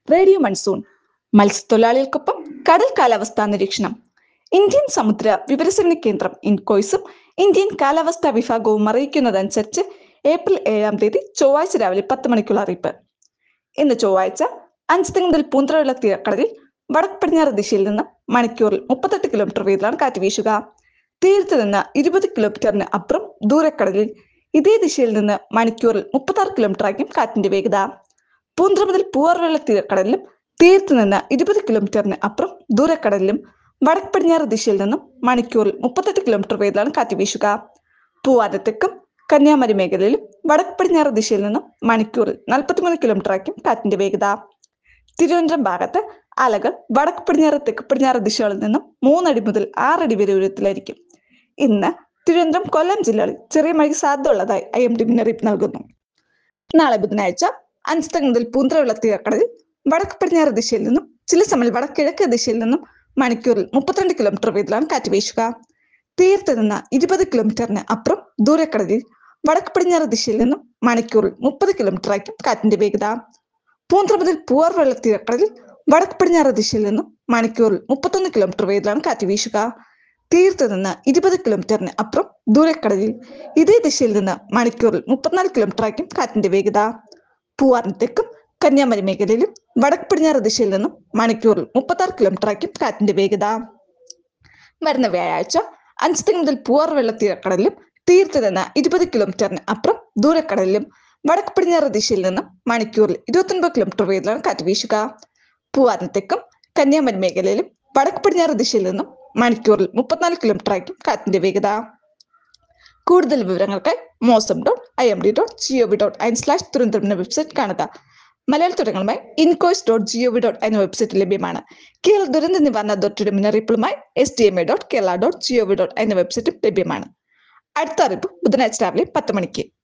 radio monsoon മത്സ്യത്തൊഴിലാളികൾക്കൊപ്പം കടൽ കാലാവസ്ഥാ നിരീക്ഷണം ഇന്ത്യൻ സമുദ്ര വിവരസേവന കേന്ദ്രം ഇൻകോയ്സും ഇന്ത്യൻ കാലാവസ്ഥാ വിഭാഗവും അറിയിക്കുന്നതനുസരിച്ച് ഏപ്രിൽ ഏഴാം തീയതി ചൊവ്വാഴ്ച രാവിലെ പത്ത് മണിക്കുള്ള അറിയിപ്പ് ഇന്ന് ചൊവ്വാഴ്ച അഞ്ച് മുതൽ പൂന്തറയുള്ള തീരക്കടലിൽ വടക്ക് പടിഞ്ഞാറ് ദിശയിൽ നിന്ന് മണിക്കൂറിൽ മുപ്പത്തെട്ട് കിലോമീറ്റർ വീതിയിലാണ് കാറ്റ് വീശുക തീരത്ത് നിന്ന് ഇരുപത് കിലോമീറ്ററിന് അപ്പുറം ദൂരക്കടലിൽ ഇതേ ദിശയിൽ നിന്ന് മണിക്കൂറിൽ മുപ്പത്താറ് കിലോമീറ്റർ ആയിരിക്കും കാറ്റിന്റെ വേഗത പൂന്തറ മുതൽ പൂവാർവെള്ള തീരക്കടലിലും തീരത്ത് നിന്ന് ഇരുപത് കിലോമീറ്ററിന് അപ്പുറം ദൂരക്കടലിലും വടക്ക് പടിഞ്ഞാറ് ദിശയിൽ നിന്നും മണിക്കൂറിൽ മുപ്പത്തെട്ട് കിലോമീറ്റർ വേഗത്തിലാണ് കാറ്റ് വീശുക പൂവാരത്തേക്കും കന്യാകുമാരി മേഖലയിലും വടക്ക് പടിഞ്ഞാറ് ദിശയിൽ നിന്നും മണിക്കൂറിൽ നാൽപ്പത്തിമൂന്ന് കിലോമീറ്റർ ആയിരിക്കും കാറ്റിന്റെ വേഗത തിരുവനന്തപുരം ഭാഗത്ത് അലകൾ വടക്ക് പടിഞ്ഞാറ് തെക്ക് പടിഞ്ഞാറ് ദിശകളിൽ നിന്നും മൂന്നടി മുതൽ ആറടി വരെ ഉയരത്തിലായിരിക്കും ഇന്ന് തിരുവനന്തപുരം കൊല്ലം ജില്ലകളിൽ ചെറിയ മഴയ്ക്ക് സാധ്യത ഉള്ളതായി ഐ എം ഡി മുന്നറിയിപ്പ് നൽകുന്നു നാളെ ബുധനാഴ്ച അഞ്ച് മുതൽ പൂന്തറയുള്ള തീരക്കടലിൽ വടക്ക് പടിഞ്ഞാറ് ദിശയിൽ നിന്നും ചില സമയം വടക്കിഴക്ക് ദിശയിൽ നിന്നും മണിക്കൂറിൽ മുപ്പത്തിരണ്ട് കിലോമീറ്റർ വീതിയിലാണ് കാറ്റ് വീശുക തീരത്ത് നിന്ന് ഇരുപത് കിലോമീറ്ററിന് അപ്പുറം ദൂരക്കടലിൽ വടക്ക് പടിഞ്ഞാറ് ദിശയിൽ നിന്നും മണിക്കൂറിൽ മുപ്പത് കിലോമീറ്റർ ആയിരിക്കും കാറ്റിന്റെ വേഗത പൂന്തറ മുതൽ പൂവാർവെള്ള തീരക്കടലിൽ വടക്ക് പടിഞ്ഞാറ് ദിശയിൽ നിന്നും മണിക്കൂറിൽ മുപ്പത്തൊന്ന് കിലോമീറ്റർ വേഗത്തിലാണ് കാറ്റ് വീശുക തീരത്ത് നിന്ന് ഇരുപത് കിലോമീറ്ററിന് അപ്പുറം ദൂരക്കടലിൽ ഇതേ ദിശയിൽ നിന്ന് മണിക്കൂറിൽ മുപ്പത്തിനാല് കിലോമീറ്റർ ആയിരിക്കും കാറ്റിന്റെ വേഗത പൂവാറിന് തെക്കും കന്യാകുമാരി മേഖലയിലും വടക്ക് പടിഞ്ഞാറ് ദിശയിൽ നിന്നും മണിക്കൂറിൽ മുപ്പത്താറ് കിലോമീറ്റർ ആയിരിക്കും കാറ്റിന്റെ വേഗത വരുന്ന വ്യാഴാഴ്ച അഞ്ച് മുതൽ പൂവാർ വെള്ള തീരക്കടലിലും തീരത്ത് നിന്ന് ഇരുപത് കിലോമീറ്ററിന് അപ്പുറം ദൂരക്കടലിലും വടക്ക് പടിഞ്ഞാറ് ദിശയിൽ നിന്നും മണിക്കൂറിൽ ഇരുപത്തൊൻപത് കിലോമീറ്റർ വേഗത്തിലാണ് കാറ്റ് വീശുക പൂവാറിന് തെക്കും കന്യാകുമാരി മേഖലയിലും വടക്ക് പടിഞ്ഞാറ് ദിശയിൽ നിന്നും മണിക്കൂറിൽ മുപ്പത്തിനാല് കിലോമീറ്റർ ആയിരിക്കും കാറ്റിന്റെ വേഗത കൂടുതൽ വിവരങ്ങൾക്കായി mausam dot I M D dot G O V dot in slash Thiruvananthapuram എന്ന വെബ്സൈറ്റ് കാണുക മലയാള തുടങ്ങളുമായി INCOIS dot G O V dot എന്ന വെബ്സൈറ്റ് ലഭ്യമാണ് കേരള ദുരന്ത നിവാരണ അതോറിറ്റിയുടെ മുന്നറിയിപ്പുമായി S D M A dot Kerala dot G O V dot എന്ന വെബ്സൈറ്റും ലഭ്യമാണ് അടുത്ത അറിയിപ്പ് ബുധനാഴ്ച രാവിലെ പത്ത് മണിക്ക്